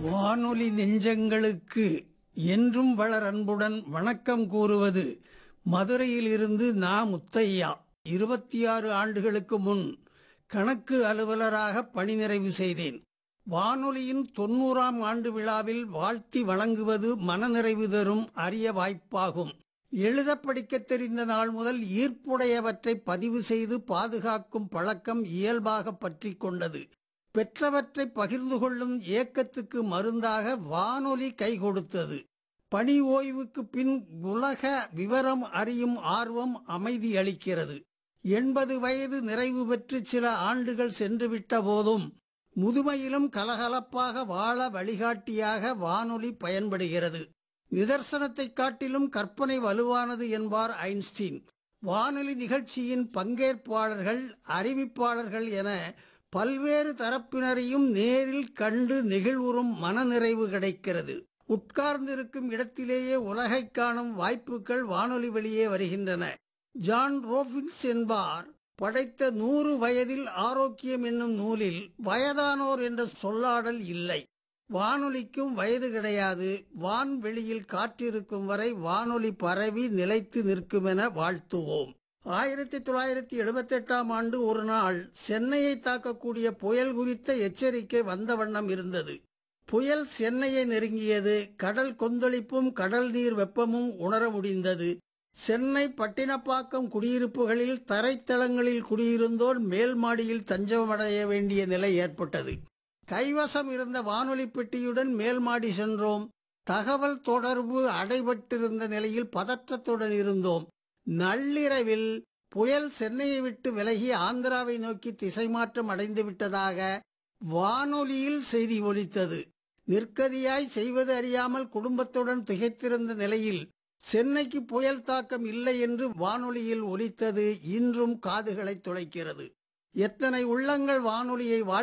வானொலி நெஞ்சங்களுக்கு என்றும் வளர் அன்புடன் வணக்கம் கூறுவது மதுரையிலிருந்து நா முத்தையா இருபத்தி ஆறு ஆண்டுகளுக்கு முன் கணக்கு அலுவலராக பணி நிறைவு செய்தேன் வானொலியின் தொன்னூறாம் ஆண்டு விழாவில் வாழ்த்தி வழங்குவது மனநிறைவு தரும் அரிய வாய்ப்பாகும் எழுத படிக்கத் தெரிந்த நாள் முதல் ஈர்ப்புடையவற்றை பதிவு செய்து பாதுகாக்கும் பழக்கம் இயல்பாக பற்றிக் கொண்டது பெற்றவற்றை பகிர்ந்து கொள்ளும் ஏக்கத்துக்கு மருந்தாக வானொலி கை கொடுத்தது பணி ஓய்வுக்கு பின் உலக விவரம் அறியும் ஆர்வம் அமைதி அளிக்கிறது எண்பது வயது நிறைவு பெற்று சில ஆண்டுகள் சென்றுவிட்ட போதும் முதுமையிலும் கலகலப்பாக வாழ வழிகாட்டியாக வானொலி பயன்படுகிறது நிதர்சனத்தைக் காட்டிலும் கற்பனை வலுவானது என்பார் ஐன்ஸ்டீன் வானொலி நிகழ்ச்சியின் பங்கேற்பாளர்கள் அறிவிப்பாளர்கள் என பல்வேறு தரப்பினரையும் நேரில் கண்டு நெகிழ்வுறும் மனநிறைவு கிடைக்கிறது உட்கார்ந்திருக்கும் இடத்திலேயே உலகைக் காணும் வாய்ப்புகள் வானொலி வெளியே வருகின்றன ஜான் ரோபின்ஸ் என்பார் படைத்த நூறு வயதில் ஆரோக்கியம் என்னும் நூலில் வயதானோர் என்ற சொல்லாடல் இல்லை வானொலிக்கும் வயது கிடையாது வான்வெளியில் காற்றிருக்கும் வரை வானொலி பரவி நிலைத்து நிற்கும் என வாழ்த்துவோம் ஆயிரத்தி தொள்ளாயிரத்தி எழுபத்தி எட்டாம் ஆண்டு ஒரு நாள் சென்னையை தாக்கக்கூடிய புயல் குறித்த எச்சரிக்கை வந்த வண்ணம் இருந்தது புயல் சென்னையை நெருங்கியது கடல் கொந்தளிப்பும் கடல் நீர் வெப்பமும் உணர முடிந்தது சென்னை பட்டினப்பாக்கம் குடியிருப்புகளில் தரைத்தளங்களில் குடியிருந்தோர் மேல் மாடியில் தஞ்சமடைய வேண்டிய நிலை ஏற்பட்டது கைவசம் இருந்த வானொலி பெட்டியுடன் மேல் மாடி சென்றோம் தகவல் தொடர்பு அடைபட்டிருந்த நிலையில் பதற்றத்துடன் இருந்தோம் நள்ளிரவில் புயல் சென்னையை விட்டு விலகி ஆந்திராவை நோக்கி திசை மாற்றம் அடைந்து விட்டதாக வானொலியில் செய்தி ஒலித்தது நிற்கதியாய் செய்வது அறியாமல் குடும்பத்துடன் திகைத்திருந்த நிலையில் சென்னைக்கு புயல் தாக்கம் இல்லை என்று வானொலியில் ஒலித்தது இன்றும் காதுகளை துளைக்கிறது எத்தனை உள்ளங்கள் வானொலியை வாழ்